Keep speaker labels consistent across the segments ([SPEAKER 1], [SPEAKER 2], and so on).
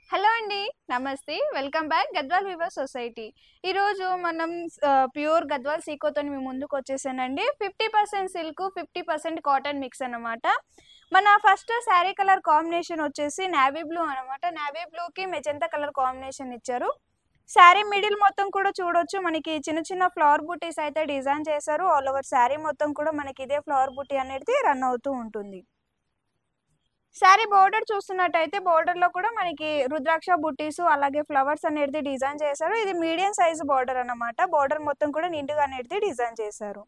[SPEAKER 1] hello అండి నమస్తే welcome back Gadwal weaver society ఈరోజు మనం ప్యూర్ గద్వాల్ సీకోతో మీ ముందుకు వచ్చేసానండి fifty percent silk fifty percent cotton mix అనమాట మన ఫస్ట్ శారీ కలర్ కాంబినేషన్ వచ్చేసి నావీ బ్లూ అనమాట నావీ బ్లూకి మెజంతా కలర్ కాంబినేషన్ ఇచ్చారు శారీ మిడిల్ మొత్తం కూడా చూడొచ్చు మనకి చిన్న చిన్న ఫ్లవర్ బుటీస్ అయితే డిజైన్ చేశారు ఆల్ ఓవర్ శారీ మొత్తం కూడా మనకి ఇదే ఫ్లవర్ బుటీ అనేది రన్ అవుతూ ఉంటుంది శారీ బోర్డర్ చూస్తున్నట్టయితే బోర్డర్ లో కూడా మనకి రుద్రాక్ష బుట్టీస్ అలాగే ఫ్లవర్స్ అనేది డిజైన్ చేశారు ఇది మీడియం సైజ్ బోర్డర్ అన్నమాట బోర్డర్ మొత్తం కూడా నిండుగా అనేది డిజైన్ చేశారు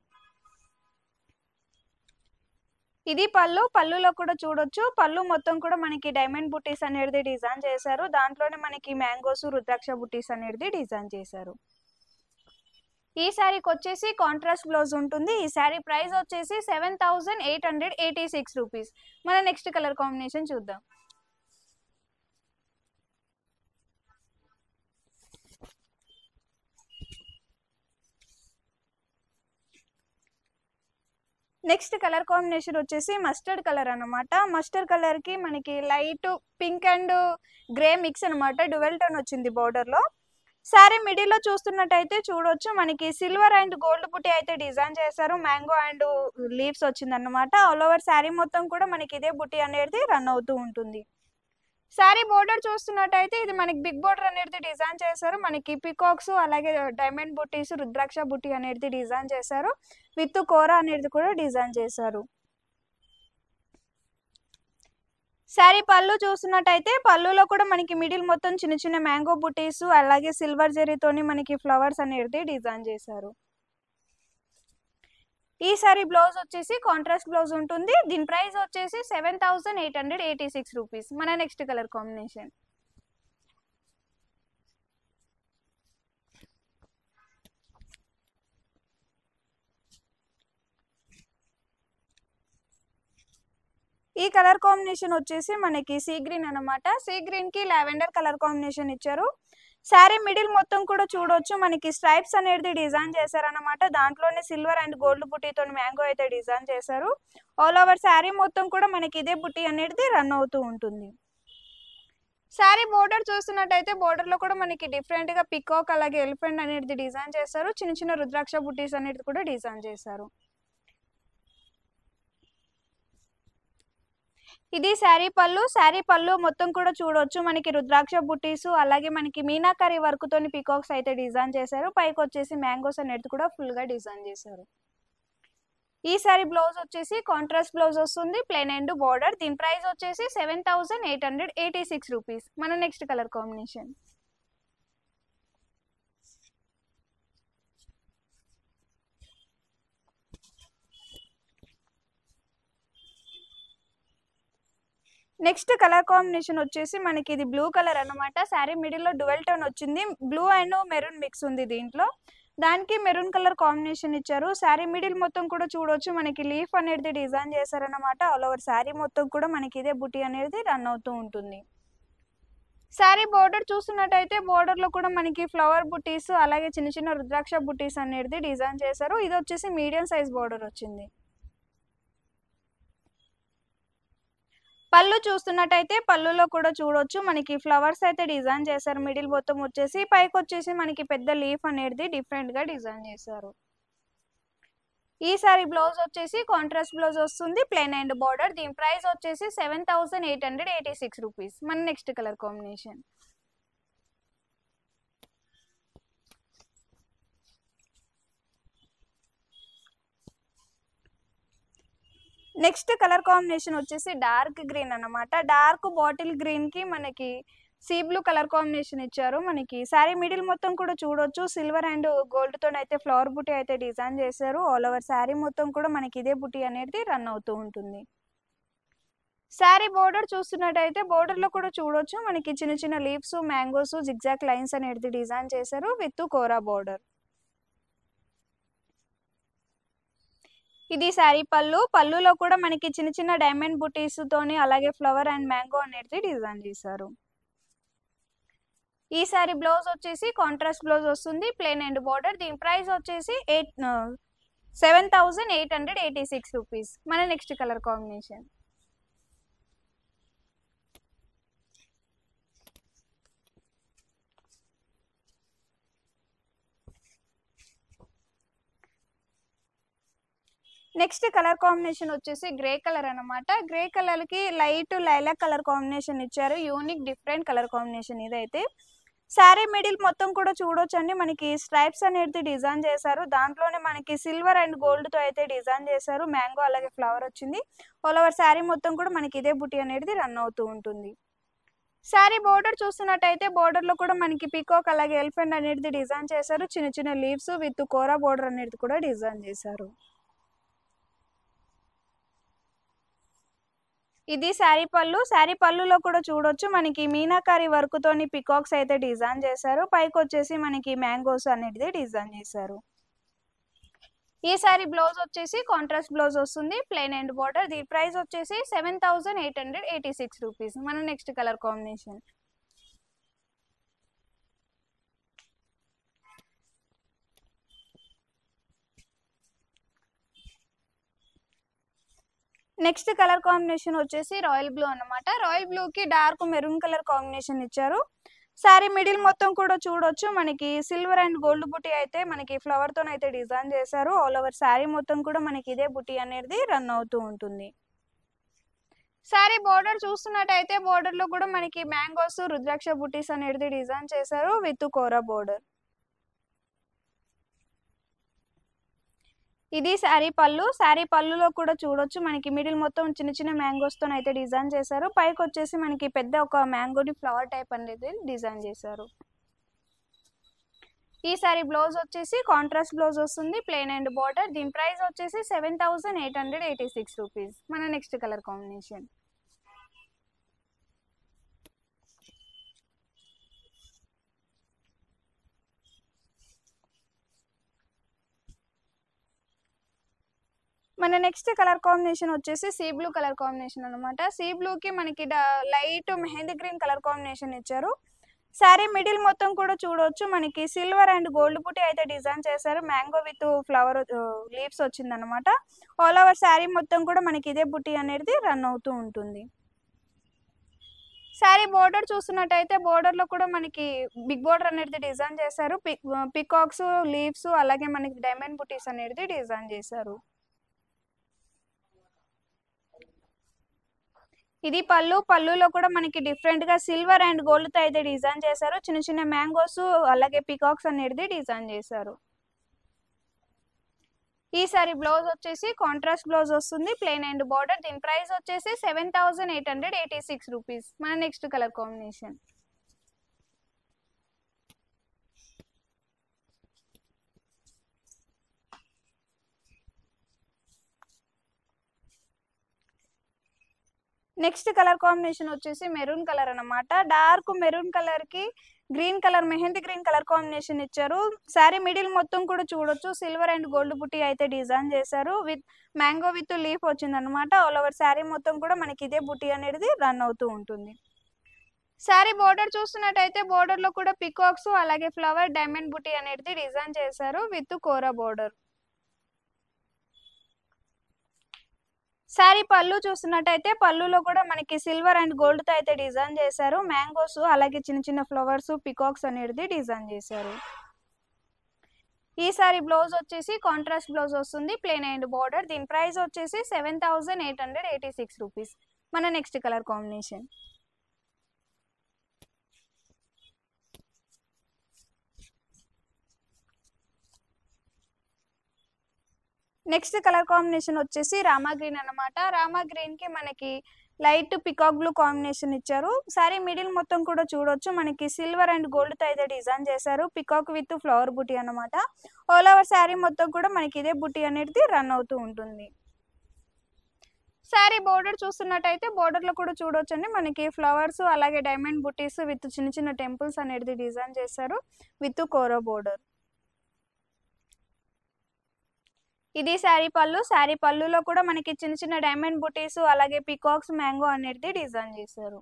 [SPEAKER 1] ఇది పళ్ళు పళ్ళులో కూడా చూడొచ్చు పళ్ళు మొత్తం కూడా మనకి డైమండ్ బుట్టీస్ అనేది డిజైన్ చేశారు దాంట్లోనే మనకి మ్యాంగోస్ రుద్రాక్ష బుట్టీస్ అనేది డిజైన్ చేశారు ఈ శారీకి వచ్చేసి కాంట్రాస్ట్ బ్లౌజ్ ఉంటుంది ఈ శారీ ప్రైస్ వచ్చేసి seven thousand eight hundred eighty six rupees మన నెక్స్ట్ కలర్ కాంబినేషన్ చూద్దాం నెక్స్ట్ కలర్ కాంబినేషన్ వచ్చేసి మస్టర్డ్ కలర్ అనమాట మస్టర్డ్ కలర్ కి మనకి light pink and grey mix అనమాట డువెల్ టోన్ వచ్చింది బోర్డర్ లో శారీ మిడిల్ లో చూస్తున్నట్టయితే చూడొచ్చు మనకి సిల్వర్ అండ్ గోల్డ్ పుట్టి అయితే డిజైన్ చేశారు మ్యాంగో అండ్ లీవ్స్ వచ్చింది అనమాట ఆల్ ఓవర్ శారీ మొత్తం కూడా మనకి ఇదే బుట్టి అనేది రన్ అవుతూ ఉంటుంది శారీ బోర్డర్ చూస్తున్నట్టయితే ఇది మనకి బిగ్ బోర్డర్ అనేది డిజైన్ చేశారు మనకి పికాక్స్ అలాగే డైమండ్ బుట్టీస్ రుద్రాక్ష బుట్టి అనేది డిజైన్ చేశారు విత్ కోర అనేది కూడా డిజైన్ చేశారు శారీ పళ్ళు చూస్తున్నట్టయితే పళ్ళులో కూడా మనకి మిడిల్ మొత్తం చిన్న చిన్న మ్యాంగో బుటీస్ అలాగే సిల్వర్ జెరీతోని మనకి ఫ్లవర్స్ అనేది డిజైన్ చేశారు ఈ సారీ బ్లౌజ్ వచ్చేసి కాంట్రాస్ట్ బ్లౌజ్ ఉంటుంది దీని ప్రైస్ వచ్చేసి seven thousand eight hundred eighty six rupees మన నెక్స్ట్ కలర్ కాంబినేషన్ ఈ కలర్ కాంబినేషన్ వచ్చేసి మనకి సీ గ్రీన్ అనమాట సీ గ్రీన్ కి లావెండర్ కలర్ కాంబినేషన్ ఇచ్చారు శారీ మిడిల్ మొత్తం కూడా చూడొచ్చు మనకి స్ట్రైప్స్ అనేది డిజైన్ చేశారనమాట దాంట్లోనే సిల్వర్ అండ్ గోల్డ్ బుట్టీతో మ్యాంగో అయితే డిజైన్ చేశారు ఆల్ ఓవర్ శారీ మొత్తం కూడా మనకి ఇదే బుట్టి అనేది రన్ అవుతూ ఉంటుంది శారీ బోర్డర్ చూస్తున్నట్టయితే బోర్డర్ లో కూడా మనకి డిఫరెంట్ గా పికాక్ అలాగే ఎలిఫెంట్ అనేది డిజైన్ చేశారు చిన్న చిన్న రుద్రాక్ష బుట్టీస్ అనేది కూడా డిజైన్ చేశారు ఇది శారీ పళ్ళు శారీ పళ్ళు మొత్తం కూడా చూడొచ్చు మనకి రుద్రాక్ష బుట్టీస్ అలాగే మనకి మీనాకరి వర్క్ తోని పికాక్స్ అయితే డిజైన్ చేశారు పైకి వచ్చేసి మ్యాంగోస్ అనేది కూడా ఫుల్ గా డిజైన్ చేశారు ఈ సారీ బ్లౌజ్ వచ్చేసి కాంట్రాస్ట్ బ్లౌజ్ వస్తుంది ప్లెయిన్ అండ్ బార్డర్ దీని ప్రైస్ వచ్చేసి seven thousand eight hundred eighty six rupees మన next colour combination next colour combination వచ్చేసి మనకి ఇది బ్లూ కలర్ అనమాట శారీ మిడిల్ లో డువెల్ టోన్ వచ్చింది బ్లూ అండ్ మెరూన్ మిక్స్ ఉంది దీంట్లో దానికి మెరూన్ కలర్ కాంబినేషన్ ఇచ్చారు శారీ మిడిల్ మొత్తం కూడా చూడొచ్చు మనకి లీఫ్ అనేది డిజైన్ చేశారనమాట ఆల్ ఓవర్ శారీ మొత్తం కూడా మనకి ఇదే బుట్టి అనేది రన్ అవుతూ ఉంటుంది శారీ బోర్డర్ చూస్తున్నట్టయితే బోర్డర్ లో కూడా మనకి ఫ్లవర్ బుట్టీస్ అలాగే చిన్న చిన్న రుద్రాక్ష బుట్టీస్ అనేది డిజైన్ చేశారు ఇది వచ్చేసి మీడియం సైజ్ బోర్డర్ వచ్చింది పళ్ళు చూస్తున్నట్టయితే పళ్ళులో కూడా చూడొచ్చు మనకి ఫ్లవర్స్ అయితే డిజైన్ చేశారు మిడిల్ మొత్తం వచ్చేసి పైకి వచ్చేసి మనకి పెద్ద లీఫ్ అనేది డిఫరెంట్ గా డిజైన్ చేశారు ఈ సారీ బ్లౌజ్ వచ్చేసి కాంట్రాస్ట్ బ్లౌజ్ వస్తుంది ప్లెయిన్ అండ్ బార్డర్ దీని ప్రైస్ వచ్చేసి seven thousand eight hundred eighty six rupees మన next colour combination next colour combination వచ్చేసి డార్క్ గ్రీన్ అనమాట డార్క్ బాటిల్ గ్రీన్ కి మనకి సీ బ్లూ కలర్ కాంబినేషన్ ఇచ్చారు మనకి శారీ మిడిల్ మొత్తం కూడా చూడొచ్చు సిల్వర్ అండ్ గోల్డ్ తో అయితే ఫ్లవర్ బుటీ అయితే డిజైన్ చేశారు ఆల్ ఓవర్ శారీ మొత్తం కూడా మనకి ఇదే బుటీ అనేది రన్ అవుతూ ఉంటుంది శారీ బోర్డర్ చూస్తున్నట్టయితే బోర్డర్ లో కూడా చూడొచ్చు మనకి చిన్న చిన్న లీవ్స్ మ్యాంగోస్ జిగ్జాక్ లైన్స్ అనేది డిజైన్ చేశారు విత్ కోరా బోర్డర్ ఇది శారీ పళ్ళు పళ్ళులో కూడా మనకి చిన్న చిన్న డైమండ్ బుటీస్ తోని అలాగే ఫ్లవర్ అండ్ మ్యాంగో అనేది డిజైన్ చేశారు ఈ సారీ బ్లౌజ్ వచ్చేసి కాంట్రాస్ట్ బ్లౌజ్ వస్తుంది ప్లెయిన్ అండ్ బార్డర్ దీని ప్రైస్ వచ్చేసి eight seven thousand eight hundred eighty six rupees మన next colour combination next colour combination వచ్చేసి గ్రే కలర్ అన్నమాట గ్రే కలర్ కి లైట్ లైలాక్ కలర్ కాంబినేషన్ ఇచ్చారు యూనిక్ డిఫరెంట్ కలర్ కాంబినేషన్ ఇదైతే sari middle మొత్తం కూడా చూడొచ్చండి మనకి స్ట్రైప్స్ అనేది డిజైన్ చేశారు దాంట్లోనే మనకి సిల్వర్ అండ్ గోల్డ్ తో అయితే డిజైన్ చేశారు మ్యాంగో అలాగే ఫ్లవర్ వచ్చింది ఆల్ ఓవర్ శారీ మొత్తం కూడా మనకి ఇదే బుట్టి అనేది రన్ అవుతూ ఉంటుంది శారీ బోర్డర్ చూస్తున్నట్టయితే బోర్డర్ లో కూడా మనకి పికాక్ అలాగే ఎలిఫెంట్ అనేది డిజైన్ చేశారు చిన్న చిన్న లీవ్స్ విత్ కోరా బోర్డర్ అనేది కూడా డిజైన్ చేశారు ఇది శారీ పళ్ళు శారీ పళ్ళులో కూడా చూడొచ్చు మనకి మీనాకారి వర్క్ తోని పికాక్స్ అయితే డిజైన్ చేశారు పైకి వచ్చేసి మనకి మ్యాంగోస్ అనేది డిజైన్ చేశారు ఈ శారీ బ్లౌజ్ వచ్చేసి కాంట్రాస్ట్ బ్లౌజ్ వస్తుంది ప్లెయిన్ అండ్ బార్డర్ దీని ప్రైస్ వచ్చేసి seven thousand eight hundred eighty six rupees మన next colour combination next colour combination వచ్చేసి రాయల్ బ్లూ అన్నమాట రాయల్ బ్లూ కి డార్క్ మెరూన్ కలర్ కాంబినేషన్ ఇచ్చారు శారీ మిడిల్ మొత్తం కూడా చూడొచ్చు మనకి సిల్వర్ అండ్ గోల్డ్ బుట్టి అయితే మనకి ఫ్లవర్ తో అయితే డిజైన్ చేశారు ఆల్ ఓవర్ శారీ మొత్తం కూడా మనకి ఇదే బుట్టి అనేది రన్ అవుతూ ఉంటుంది శారీ బోర్డర్ చూస్తున్నట్టయితే బోర్డర్ లో కూడా మనకి మ్యాంగోస్ రుద్రాక్ష బుట్టీస్ అనేది డిజైన్ చేశారు విత్ కోరా బోర్డర్ ఇది శారీ పళ్ళు శారీ పళ్ళులో కూడా చూడొచ్చు మనకి మిడిల్ మొత్తం చిన్న చిన్న మ్యాంగోస్ తో అయితే డిజైన్ చేశారు పైకి వచ్చేసి మనకి పెద్ద ఒక మ్యాంగోని ఫ్లవర్ టైప్ అనేది డిజైన్ చేశారు ఈ సారీ బ్లౌజ్ వచ్చేసి కాంట్రాస్ట్ బ్లౌజ్ వస్తుంది ప్లెయిన్ అండ్ బార్డర్ దీని ప్రైస్ వచ్చేసి seven thousand eight hundred eighty six rupees మన నెక్స్ట్ కలర్ కాంబినేషన్ మన నెక్స్ట్ కలర్ కాంబినేషన్ వచ్చేసి సీ బ్లూ కలర్ కాంబినేషన్ అనమాట సీ బ్లూకి మనకి light mehndi green colour combination ఇచ్చారు శారీ మిడిల్ మొత్తం కూడా చూడొచ్చు మనకి సిల్వర్ అండ్ గోల్డ్ బుట్టి అయితే డిజైన్ చేశారు మ్యాంగో విత్ ఫ్లవర్ లీవ్స్ వచ్చిందనమాట ఆల్ ఓవర్ శారీ మొత్తం కూడా మనకి ఇదే బుట్టి అనేది రన్ అవుతూ ఉంటుంది శారీ బోర్డర్ చూస్తున్నట్టయితే border లో కూడా మనకి బిగ్ బోర్డర్ అనేది డిజైన్ చేశారు పికాక్స్ లీవ్స్ అలాగే మనకి డైమండ్ బుటీస్ అనేది డిజైన్ చేశారు ఇది పళ్ళు పళ్ళులో కూడా మనకి డిఫరెంట్ గా సిల్వర్ అండ్ గోల్డ్ తో అయితే డిజైన్ చేశారు చిన్న చిన్న మ్యాంగోస్ అలాగే పికాక్స్ అనేది డిజైన్ చేశారు ఈ సారీ బ్లౌజ్ వచ్చేసి కాంట్రాస్ట్ బ్లౌజ్ వస్తుంది ప్లెయిన్ అండ్ బార్డర్ దీని ప్రైస్ వచ్చేసి seven thousand eight hundred eighty six rupees మన next colour combination next colour combination వచ్చేసి మెరూన్ కలర్ అన్నమాట డార్క్ మెరూన్ కలర్ కి green colour mehndi green colour combination ఇచ్చారు శారీ మిడిల్ మొత్తం కూడా చూడొచ్చు సిల్వర్ అండ్ గోల్డ్ బుట్టి అయితే డిజైన్ చేశారు విత్ మ్యాంగో విత్ లీఫ్ వచ్చింది అనమాట ఆల్ ఓవర్ శారీ మొత్తం కూడా మనకి ఇదే బుట్టి అనేది రన్ అవుతూ ఉంటుంది శారీ బోర్డర్ చూస్తున్నట్టయితే బోర్డర్ లో కూడా పికాక్స్ అలాగే ఫ్లవర్ డైమండ్ బుట్టి అనేది డిజైన్ చేశారు విత్ కోరా బోర్డర్ శారీ పళ్ళు చూస్తున్నట్టయితే పళ్ళులో కూడా మనకి సిల్వర్ అండ్ గోల్డ్ తో అయితే డిజైన్ చేశారు మ్యాంగోస్ అలాగే చిన్న చిన్న ఫ్లవర్స్ పికాక్స్ అనేది డిజైన్ చేశారు ఈ సారీ బ్లౌజ్ వచ్చేసి కాంట్రాస్ట్ బ్లౌజ్ వస్తుంది ప్లెయిన్ అండ్ బార్డర్ దీని ప్రైస్ వచ్చేసి seven thousand eight hundred eighty six rupees మన next colour combination next colour combination వచ్చేసి రామా గ్రీన్ అన్నమాట రామా గ్రీన్ కి మనకి లైట్ పికాక్ బ్లూ కాంబినేషన్ ఇచ్చారు సారీ మిడిల్ మొత్తం కూడా చూడొచ్చు మనకి సిల్వర్ అండ్ గోల్డ్ తో అయితే డిజైన్ చేశారు పికాక్ విత్ ఫ్లవర్ బుటీ అన్నమాట ఆల్ ఓవర్ శారీ మొత్తం కూడా మనకి ఇదే బుటీ అనేది రన్ అవుతూ ఉంటుంది శారీ బోర్డర్ చూస్తున్నట్టయితే border లో కూడా చూడొచ్చండి మనకి ఫ్లవర్స్ అలాగే డైమండ్ బుటీస్ విత్ చిన్న చిన్న టెంపుల్స్ అనేది డిజైన్ చేశారు విత్ కోరో బోర్డర్ ఇది శారీ పళ్ళు శారీ పళ్ళులో కూడా మనకి చిన్న చిన్న డైమండ్ బుటీస్ అలాగే పికాక్స్ మ్యాంగో అనేది డిజైన్ చేశారు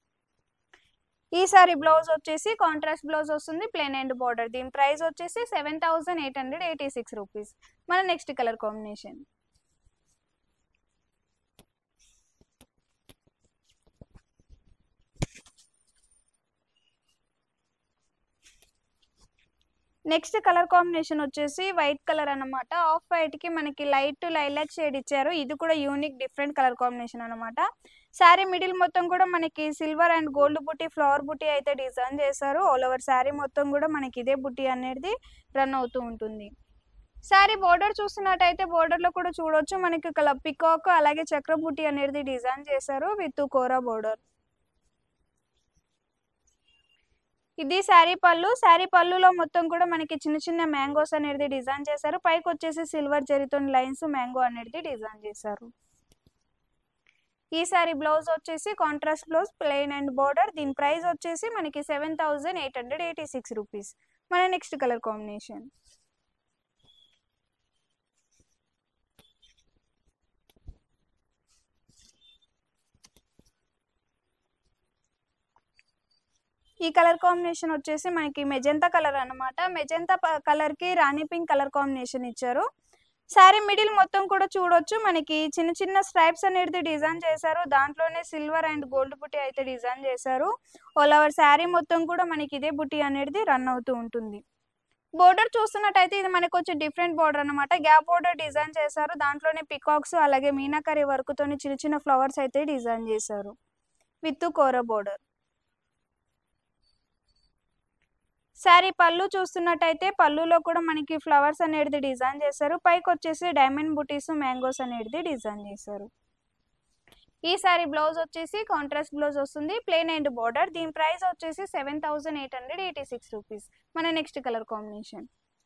[SPEAKER 1] ఈ సారీ బ్లౌజ్ వచ్చేసి కాంట్రాస్ట్ బ్లౌజ్ వస్తుంది ప్లెయిన్ అండ్ బార్డర్ దీని ప్రైస్ వచ్చేసి seven thousand eight hundred eighty six rupees మన next colour combination next colour combination వచ్చేసి వైట్ కలర్ అన్నమాట ఆఫ్ వైట్ కి మనకి లైట్ లైలాక్ షేడ్ ఇచ్చారు ఇది కూడా యూనిక్ డిఫరెంట్ కలర్ కాంబినేషన్ అన్నమాట శారీ మిడిల్ మొత్తం కూడా మనకి సిల్వర్ అండ్ గోల్డ్ బుట్టి ఫ్లవర్ బుట్టి అయితే డిజైన్ చేశారు ఆల్ ఓవర్ శారీ మొత్తం కూడా మనకి ఇదే బుట్టి అనేది రన్ అవుతూ ఉంటుంది శారీ బోర్డర్ చూస్తున్నట్టయితే బోర్డర్ లో కూడా చూడొచ్చు మనకి పికాక్ అలాగే చక్ర బుట్టి అనేది డిజైన్ చేశారు విత్ కోరా బోర్డర్ ఇది శారీ పళ్ళు శారీ పళ్ళులో మొత్తం కూడా మనకి చిన్న చిన్న మ్యాంగోస్ అనేది డిజైన్ చేశారు పైకి వచ్చేసి సిల్వర్ జరీతో లైన్స్ మ్యాంగో అనేది డిజైన్ చేశారు ఈ శారీ బ్లౌజ్ వచ్చేసి contrast blouse plain and border దీని ప్రైస్ వచ్చేసి మనకి seven thousand eight hundred eighty six rupees మన నెక్స్ట్ కలర్ కాంబినేషన్ ఈ కలర్ కాంబినేషన్ వచ్చేసి మనకి మెజంతా కలర్ అనమాట మెజంతా కలర్ కి రాణి పింక్ కలర్ కాంబినేషన్ ఇచ్చారు శారీ మిడిల్ మొత్తం కూడా చూడొచ్చు మనకి చిన్న చిన్న స్ట్రైప్స్ అనేది డిజైన్ చేశారు దాంట్లోనే సిల్వర్ అండ్ గోల్డ్ బుట్టి అయితే డిజైన్ చేశారు ఆల్ ఓవర్ శారీ మొత్తం కూడా మనకి ఇదే బుట్టి అనేది రన్ అవుతూ ఉంటుంది బోర్డర్ చూస్తున్నట్టయితే ఇది మనకి కొంచెం డిఫరెంట్ బోర్డర్ అనమాట గ్యాప్ బోర్డర్ డిజైన్ చేశారు దాంట్లోనే పికాక్స్ అలాగే మీనాకరీ వర్క్ తోని చిన్న చిన్న ఫ్లవర్స్ అయితే డిజైన్ చేశారు విత్ కోర బోర్డర్ శారీ పళ్ళు చూస్తున్నట్టయితే పళ్ళులో కూడా మనకి ఫ్లవర్స్ అనేది డిజైన్ చేశారు పైకి వచ్చేసి డైమండ్ బుటీస్ మ్యాంగోస్ అనేది డిజైన్ చేశారు ఈ శారీ బ్లౌజ్ వచ్చేసి కాంట్రాస్ట్ బ్లౌజ్ వస్తుంది ప్లెయిన్ అండ్ బోర్డర్ దీని ప్రైస్ వచ్చేసి seven thousand eight hundred eighty six rupees మన next colour combination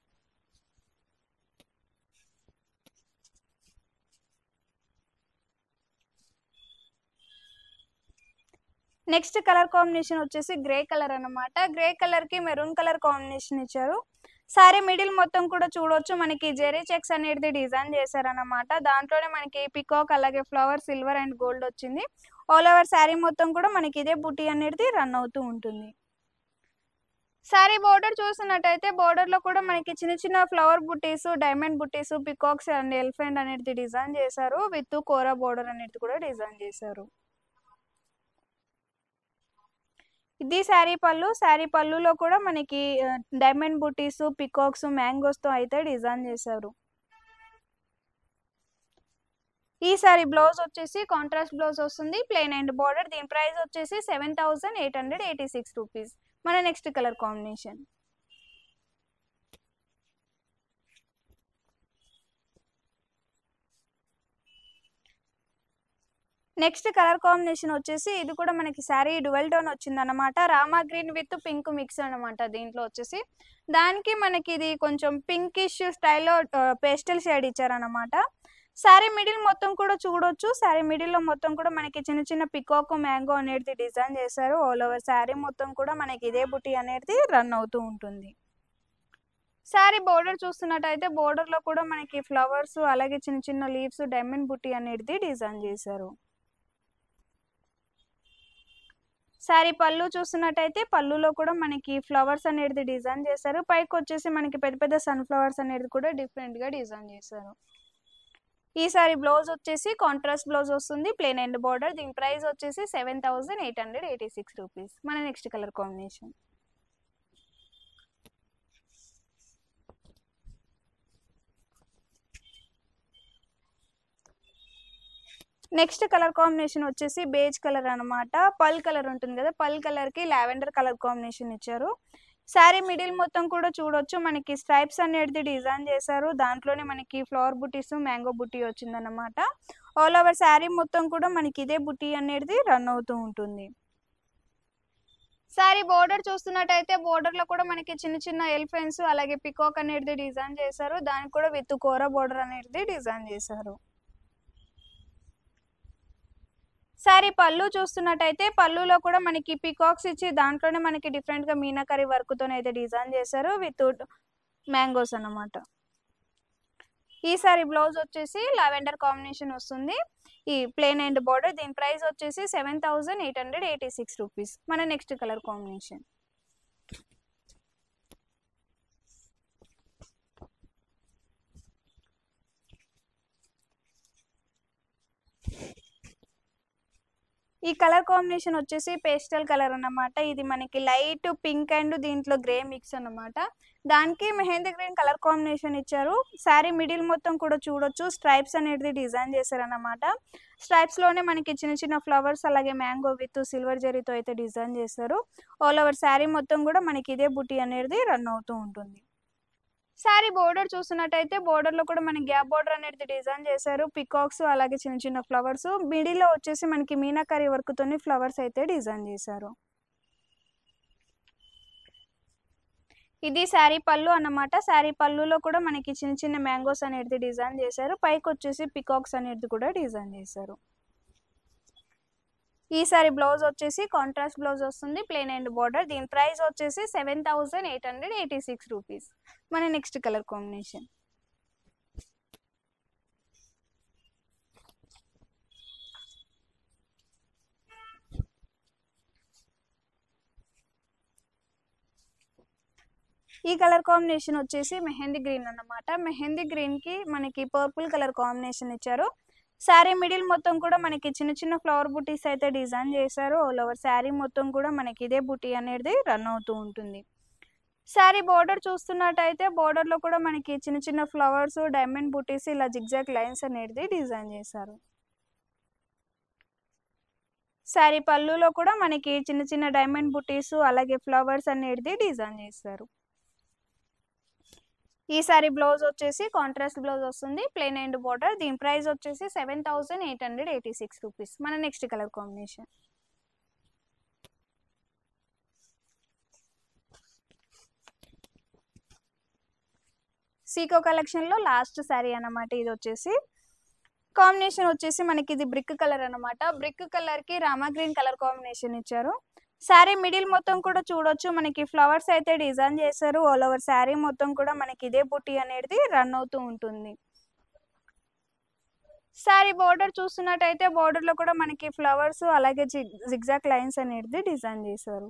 [SPEAKER 1] next colour combination వచ్చేసి గ్రే కలర్ అన్నమాట గ్రే కలర్ కి మెరూన్ కలర్ కాంబినేషన్ ఇచ్చారు సారీ మిడిల్ మొత్తం కూడా చూడొచ్చు మనకి జెరీ చెక్స్ అనేది డిజైన్ చేశారన్నమాట దాంట్లోనే మనకి పికాక్ అలాగే ఫ్లవర్ సిల్వర్ అండ్ గోల్డ్ వచ్చింది ఆల్ ఓవర్ శారీ మొత్తం కూడా మనకి ఇదే బుటీ అనేది రన్ అవుతూ ఉంటుంది శారీ బోర్డర్ చూసినట్టయితే బోర్డర్ లో కూడా మనకి చిన్న చిన్న ఫ్లవర్ బుట్టీస్ డైమండ్ బుట్టీస్ పికాక్స్ అండ్ ఎలిఫెంట్ అనేది డిజైన్ చేశారు విత్ కోరా బోర్డర్ అనేది కూడా డిజైన్ చేశారు ఇది శారీ పళ్ళు శారీ పళ్ళులో కూడా మనకి డైమండ్ బుటీస్ పికాక్స్ మ్యాంగోస్ తో అయితే డిజైన్ చేశారు ఈ సారీ బ్లౌజ్ వచ్చేసి కాంట్రాస్ట్ బ్లౌజ్ వస్తుంది ప్లెయిన్ అండ్ బార్డర్ దీని ప్రైస్ వచ్చేసి seven thousand eight hundred eighty six rupees మన next colour combination next colour combination వచ్చేసి ఇది కూడా మనకి శారీ డువెల్ టోన్ వచ్చింది అనమాట రామా గ్రీన్ విత్ పింక్ మిక్స్ అనమాట దీంట్లో వచ్చేసి దానికి మనకి ఇది కొంచెం పింకిష్ స్టైల్లో పేస్టల్ షేడ్ ఇచ్చారనమాట శారీ మిడిల్ మొత్తం కూడా చూడొచ్చు శారీ మిడిల్లో మొత్తం కూడా మనకి చిన్న చిన్న పికాక్ మ్యాంగో అనేది డిజైన్ చేశారు ఆల్ ఓవర్ శారీ మొత్తం కూడా మనకి ఇదే బుట్టి అనేది రన్ అవుతూ ఉంటుంది శారీ బోర్డర్ చూస్తున్నట్టయితే బోర్డర్ లో కూడా మనకి ఫ్లవర్స్ అలాగే చిన్న చిన్న లీవ్స్ డైమండ్ బుట్టి అనేది డిజైన్ చేశారు శారీ పళ్ళు చూస్తున్నట్టయితే పళ్ళులో కూడా మనకి ఫ్లవర్స్ అనేది డిజైన్ చేశారు పైకి వచ్చేసి మనకి పెద్ద పెద్ద సన్ ఫ్లవర్స్ అనేది కూడా డిఫరెంట్ గా డిజైన్ చేశారు ఈ సారీ బ్లౌజ్ వచ్చేసి కాంట్రాస్ట్ బ్లౌజ్ వస్తుంది ప్లెయిన్ అండ్ బార్డర్ దీని ప్రైస్ వచ్చేసి seven thousand eight hundred eighty six rupees మన next colour combination next colour combination వచ్చేసి బేజ్ కలర్ అనమాట పల్ కలర్ ఉంటుంది కదా పల్ కలర్ కి లావెండర్ కలర్ కాంబినేషన్ ఇచ్చారు శారీ మిడిల్ మొత్తం కూడా చూడొచ్చు మనకి స్ట్రైప్స్ అనేది డిజైన్ చేశారు దాంట్లోనే మనకి ఫ్లవర్ బుటీస్ మ్యాంగో బుటీ వచ్చిందన్నమాట ఆల్ ఓవర్ శారీ మొత్తం కూడా మనకి ఇదే బుటీ అనేది రన్ అవుతూ ఉంటుంది శారీ బోర్డర్ చూస్తున్నట్టయితే బోర్డర్ లో కూడా మనకి చిన్న చిన్న ఎలిఫెంట్స్ అలాగే పికాక్ అనేది డిజైన్ చేశారు దానికి కూడా విత్ కోర బోర్డర్ అనేది డిజైన్ చేశారు శారీ పళ్ళు చూస్తున్నట్టయితే పళ్ళులో కూడా మనకి పికాక్స్ ఇచ్చి దాంట్లోనే మనకి డిఫరెంట్ గా మీనాకరీ వర్క్ తో అయితే డిజైన్ చేశారు విత్ మ్యాంగోస్ అన్నమాట ఈ సారీ బ్లౌజ్ వచ్చేసి లావెండర్ కాంబినేషన్ వస్తుంది ఈ ప్లేన్ అండ్ బార్డర్ దీని ప్రైస్ వచ్చేసి seven thousand eight hundred eighty six rupees మన నెక్స్ట్ కలర్ కాంబినేషన్ ఈ కలర్ కాంబినేషన్ వచ్చేసి పేస్టల్ కలర్ అన్నమాట ఇది మనకి లైట్ పింక్ అండ్ దీంట్లో గ్రే మిక్స్ అన్నమాట దానికి మెహందీ గ్రీన్ కలర్ కాంబినేషన్ ఇచ్చారు శారీ మిడిల్ మొత్తం కూడా చూడొచ్చు స్ట్రైప్స్ అనేది డిజైన్ చేశారన్నమాట స్ట్రైప్స్ లోనే మనకి చిన్న చిన్న ఫ్లవర్స్ అలాగే మ్యాంగో విత్ సిల్వర్ జరీతో అయితే డిజైన్ చేస్తారు ఆల్ ఓవర్ శారీ మొత్తం కూడా మనకి ఇదే బుట్టి అనేది రన్ అవుతూ ఉంటుంది శారీ బోర్డర్ చూస్తున్నట్టయితే బోర్డర్ లో కూడా మనకి గ్యాప్ బోర్డర్ అనేది డిజైన్ చేశారు పికాక్స్ అలాగే చిన్న చిన్న ఫ్లవర్స్ మిడిల్ లో వచ్చేసి మనకి మీనాకరి వర్క్ తోని ఫ్లవర్స్ అయితే డిజైన్ చేశారు ఇది శారీ పళ్ళు అన్నమాట శారీ పళ్ళులో కూడా మనకి చిన్న చిన్న మ్యాంగోస్ అనేది డిజైన్ చేశారు పైకి వచ్చేసి పికాక్స్ అనేది కూడా డిజైన్ చేశారు ఈ సారీ బ్లౌజ్ వచ్చేసి కాంట్రాస్ట్ బ్లౌజ్ వస్తుంది ప్లెయిన్ అండ్ బార్డర్ దీని ప్రైస్ వచ్చేసి seven thousand eight hundred eighty six rupees మన నెక్స్ట్ కలర్ కాంబినేషన్ ఈ కలర్ కాంబినేషన్ వచ్చేసి మెహందీ గ్రీన్ అన్నమాట మెహందీ గ్రీన్ కి మనకి పర్పుల్ కలర్ కాంబినేషన్ ఇచ్చారు శారీ మిడిల్ మొత్తం కూడా మనకి చిన్న చిన్న ఫ్లవర్ బుటీస్ అయితే డిజైన్ చేశారు ఆల్ ఓవర్ శారీ మొత్తం కూడా మనకి ఇదే బుటీ అనేది రన్ అవుతూ ఉంటుంది శారీ బార్డర్ చూస్తున్నట్టయితే border లో కూడా మనకి చిన్న చిన్న ఫ్లవర్స్ డైమండ్ బుటీస్ ఇలా జిగ్జాగ్ లైన్స్ అనేది డిజైన్ చేశారు శారీ పళ్ళులో కూడా మనకి చిన్న చిన్న డైమండ్ బుటీస్ అలాగే ఫ్లవర్స్ అనేది డిజైన్ చేస్తారు ఈ సారీ బ్లౌజ్ వచ్చేసి కాంట్రాస్ట్ బ్లౌజ్ వస్తుంది ప్లెయిన్ అండ్ బార్డర్ దీని ప్రైస్ వచ్చేసి seven thousand eight hundred eighty six rupees మన నెక్స్ట్ కలర్ కాంబినేషన్ సీకో కలెక్షన్లో లాస్ట్ శారీ అన్నమాట ఇది వచ్చేసి కాంబినేషన్ వచ్చేసి మనకి ఇది బ్రిక్ కలర్ అన్నమాట బ్రిక్ కలర్కి రామా గ్రీన్ కలర్ కాంబినేషన్ ఇచ్చారు శారీ మిడిల్ మొత్తం కూడా చూడొచ్చు మనకి ఫ్లవర్స్ అయితే డిజైన్ చేశారు ఆల్ ఓవర్ శారీ మొత్తం కూడా మనకి ఇదే బుట్టి అనేది రన్ అవుతూ ఉంటుంది శారీ బార్డర్ చూస్తున్నట్టయితే బార్డర్ లో కూడా మనకి ఫ్లవర్స్ అలాగే జిగ్జాక్ లైన్స్ అనేది డిజైన్ చేశారు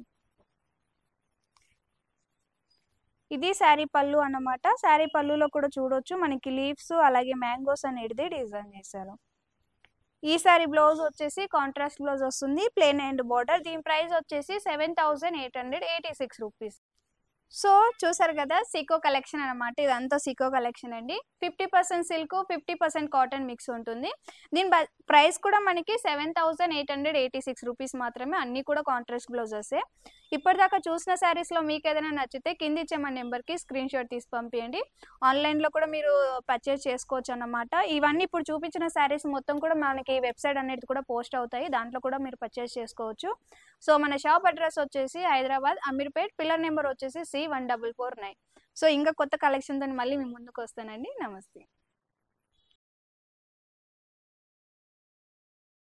[SPEAKER 1] ఇది శారీ పళ్ళు అన్నమాట శారీ పళ్ళులో కూడా చూడొచ్చు మనకి లీవ్స్ అలాగే మ్యాంగోస్ అనేది డిజైన్ చేశారు ఈ సారీ బ్లౌజ్ వచ్చేసి కాంట్రాస్ట్ బ్లౌజ్ వస్తుంది ప్లెయిన్ అండ్ బార్డర్ దీని ప్రైస్ వచ్చేసి seven thousand eight hundred eighty six rupees so చూసారు కదా సీకో కలెక్షన్ అనమాట ఇదంతా సీకో కలెక్షన్ అండి fifty percent silk fifty percent cotton mix ఉంటుంది దీని ప్రైస్ కూడా మనకి seven thousand eight hundred eighty six rupees మాత్రమే అన్నీ కూడా కాంట్రాస్ట్ బ్లౌజెస్ ఇప్పటిదాకా చూసిన శారీస్లో మీకు ఏదైనా నచ్చితే కింద ఇచ్చే మన నెంబర్కి స్క్రీన్ షాట్ తీసి పంపించండి ఆన్లైన్లో కూడా మీరు పర్చేస్ చేసుకోవచ్చు అన్నమాట ఇవన్నీ ఇప్పుడు చూపించిన శారీస్ మొత్తం కూడా మనకి వెబ్సైట్ అనేది కూడా పోస్ట్ అవుతాయి దాంట్లో కూడా మీరు పర్చేస్ చేసుకోవచ్చు సో మన షాప్ అడ్రస్ వచ్చేసి హైదరాబాద్ అమీర్పేట్ పిల్లర్ నెంబర్ వచ్చేసి C one double four nine so ఇంకా కొత్త కలెక్షన్తో మళ్ళీ మీ ముందుకు వస్తానండి నమస్తే